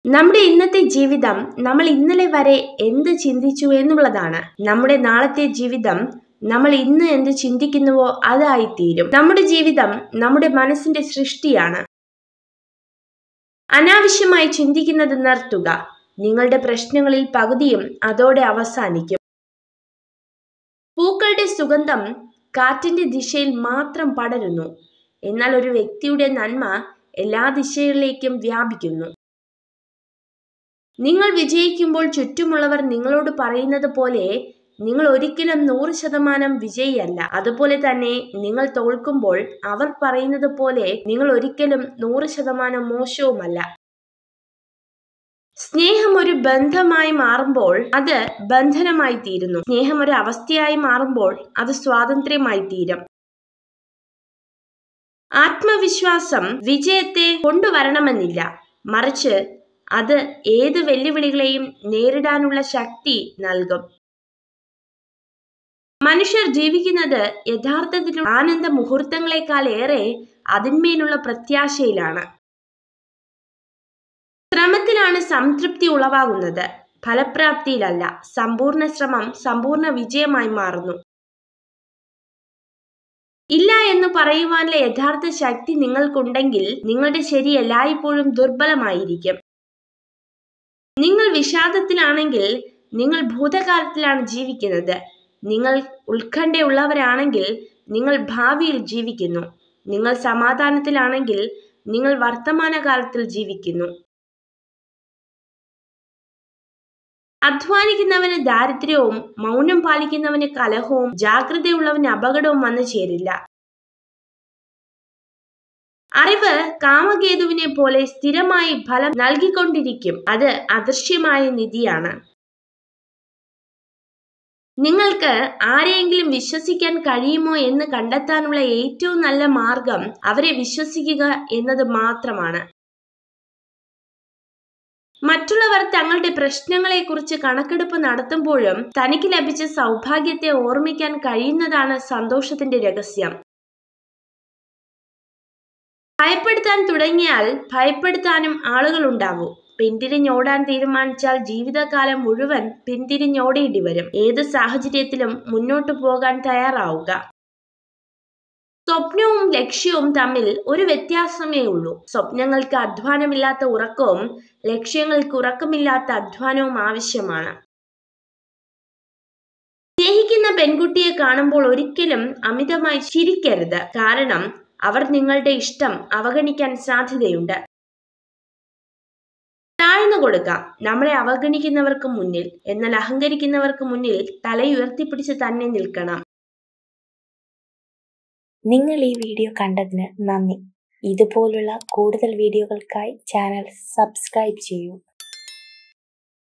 നമ്മുടെ ഇന്നത്തെ ജീവിതം നമ്മൾ ഇന്നലെ വരെ എന്ത് ചിന്തിച്ചു എന്നുള്ളതാണ് നമ്മുടെ നാളത്തെ ജീവിതം നമ്മൾ ഇന്ന് എന്ത് ചിന്തിക്കുന്നുവോ അതായിത്തീരും നമ്മുടെ ജീവിതം നമ്മുടെ മനസ്സിന്റെ സൃഷ്ടിയാണ് അനാവശ്യമായി ചിന്തിക്കുന്നത് നിർത്തുക നിങ്ങളുടെ പ്രശ്നങ്ങളിൽ പകുതിയും അതോടെ അവസാനിക്കും പൂക്കളുടെ സുഗന്ധം കാറ്റിന്റെ ദിശയിൽ മാത്രം പടരുന്നു എന്നാൽ ഒരു വ്യക്തിയുടെ നന്മ എല്ലാ ദിശകളിലേക്കും വ്യാപിക്കുന്നു നിങ്ങൾ വിജയിക്കുമ്പോൾ ചുറ്റുമുള്ളവർ നിങ്ങളോട് പറയുന്നത് പോലെ നിങ്ങൾ ഒരിക്കലും നൂറ് ശതമാനം വിജയിയല്ല അതുപോലെ തന്നെ നിങ്ങൾ തോൽക്കുമ്പോൾ അവർ പറയുന്നത് പോലെ നിങ്ങൾ ഒരിക്കലും നൂറ് ശതമാനം മോശവുമല്ല സ്നേഹം ഒരു ബന്ധമായി മാറുമ്പോൾ അത് ബന്ധനമായി തീരുന്നു സ്നേഹം ഒരു അവസ്ഥയായി മാറുമ്പോൾ അത് സ്വാതന്ത്ര്യമായി തീരും ആത്മവിശ്വാസം വിജയത്തെ കൊണ്ടുവരണമെന്നില്ല മറിച്ച് അത് ഏത് വെല്ലുവിളികളെയും നേരിടാനുള്ള ശക്തി നൽകും മനുഷ്യർ ജീവിക്കുന്നത് യഥാർത്ഥത്തിൽ ആനന്ദ മുഹൂർത്തങ്ങളെക്കാൾ ഏറെ അതിന്മേലുള്ള പ്രത്യാശയിലാണ് ശ്രമത്തിലാണ് സംതൃപ്തി ഉളവാകുന്നത് ഫലപ്രാപ്തിയിലല്ല സമ്പൂർണ്ണ ശ്രമം സമ്പൂർണ്ണ വിജയമായി മാറുന്നു ഇല്ല എന്ന് പറയുവാനുള്ള യഥാർത്ഥ ശക്തി നിങ്ങൾക്കുണ്ടെങ്കിൽ നിങ്ങളുടെ ശരി എല്ലായ്പ്പോഴും ദുർബലമായിരിക്കും നിങ്ങൾ വിഷാദത്തിലാണെങ്കിൽ നിങ്ങൾ ഭൂതകാലത്തിലാണ് ജീവിക്കുന്നത് നിങ്ങൾ ഉത്കണ്ഠയുള്ളവരാണെങ്കിൽ നിങ്ങൾ ഭാവിയിൽ ജീവിക്കുന്നു നിങ്ങൾ സമാധാനത്തിലാണെങ്കിൽ നിങ്ങൾ വർത്തമാനകാലത്തിൽ ജീവിക്കുന്നു അധ്വാനിക്കുന്നവന് ദാരിദ്ര്യവും മൗനം പാലിക്കുന്നവന് കലഹവും ജാഗ്രതയുള്ളവന് അപകടവും വന്നു ചേരില്ല അറിവ് കാമകേതുവിനെ പോലെ സ്ഥിരമായി ഫലം നൽകിക്കൊണ്ടിരിക്കും അത് അദൃശ്യമായ നിധിയാണ് നിങ്ങൾക്ക് ആരെയെങ്കിലും വിശ്വസിക്കാൻ കഴിയുമോ എന്ന് കണ്ടെത്താനുള്ള ഏറ്റവും നല്ല മാർഗം അവരെ വിശ്വസിക്കുക എന്നത് മാത്രമാണ് മറ്റുള്ളവർ തങ്ങളുടെ പ്രശ്നങ്ങളെക്കുറിച്ച് കണക്കെടുപ്പ് നടത്തുമ്പോഴും തനിക്ക് ലഭിച്ച സൗഭാഗ്യത്തെ ഓർമ്മിക്കാൻ കഴിയുന്നതാണ് സന്തോഷത്തിന്റെ രഹസ്യം ഭയപ്പെടുത്താൻ തുടങ്ങിയാൽ ഭയപ്പെടുത്താനും ആളുകളുണ്ടാവും പിന്തിരിഞ്ഞോടാൻ തീരുമാനിച്ചാൽ ജീവിതകാലം മുഴുവൻ പിന്തിരിഞ്ഞോടേണ്ടി വരും ഏത് സാഹചര്യത്തിലും മുന്നോട്ടു പോകാൻ തയ്യാറാവുക സ്വപ്നവും ലക്ഷ്യവും തമ്മിൽ ഒരു വ്യത്യാസമേ ഉള്ളൂ സ്വപ്നങ്ങൾക്ക് അധ്വാനമില്ലാത്ത ഉറക്കവും ലക്ഷ്യങ്ങൾക്ക് ഉറക്കമില്ലാത്ത അധ്വാനവും ആവശ്യമാണ് സ്നേഹിക്കുന്ന പെൺകുട്ടിയെ കാണുമ്പോൾ ഒരിക്കലും അമിതമായി ചിരിക്കരുത് കാരണം അവർ നിങ്ങളുടെ ഇഷ്ടം അവഗണിക്കാൻ സാധ്യതയുണ്ട് താഴ്ന്നു കൊടുക്കാം നമ്മളെ അവഗണിക്കുന്നവർക്ക് മുന്നിൽ എന്നാൽ അഹങ്കരിക്കുന്നവർക്ക് മുന്നിൽ തലയുയർത്തിപ്പിടിച്ച് തന്നെ നിൽക്കണം നിങ്ങൾ ഈ വീഡിയോ കണ്ടതിന് നന്ദി ഇതുപോലുള്ള കൂടുതൽ വീഡിയോകൾക്കായി ചാനൽ സബ്സ്ക്രൈബ് ചെയ്യൂ